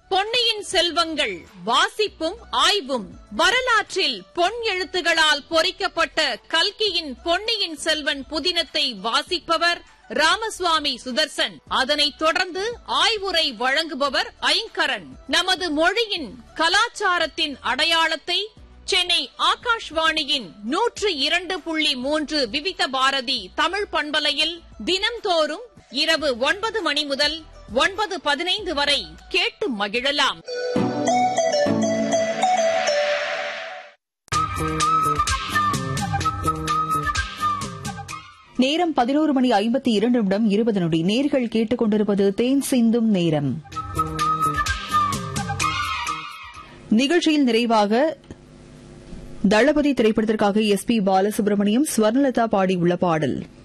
பொன்னியின் செல்வங்கள் வாசிப்பும் ஆய்வும் வரலாற்றில் பொன் எழுத்துகளால் பொறிக்கப்பட்ட கல்கியின் பொன்னியின் செல்வன் புதினத்தை வாசிப்பவர் ராமசுவாமி சுதர்சன் அதனைத் தொடர்ந்து ஆய்வுரை வழங்குபவர் ஐங்கரன் நமது மொழியின் கலாச்சாரத்தின் அடையாளத்தை சென்னை ஆகாஷ்வாணியின் நூற்று இரண்டு புள்ளி மூன்று விவித பாரதி தமிழ் பண்பலையில் தினம்தோறும் இரவு ஒன்பது மணி முதல் ஒன்பது பதினைந்து வரை கேட்டு மகிழலாம் நேரம் பதினோரு மணி ஐம்பத்தி இரண்டு நிமிடம் இருபது நொடி நேர்கள் கேட்டுக் கொண்டிருப்பது தேன் சிந்தும் நேரம் நிகழ்ச்சியில் நிறைவாக தளபதி திரைப்படத்திற்காக எஸ் பி பாலசுப்ரமணியம் ஸ்வர்ணலதா பாடியுள்ள பாடல்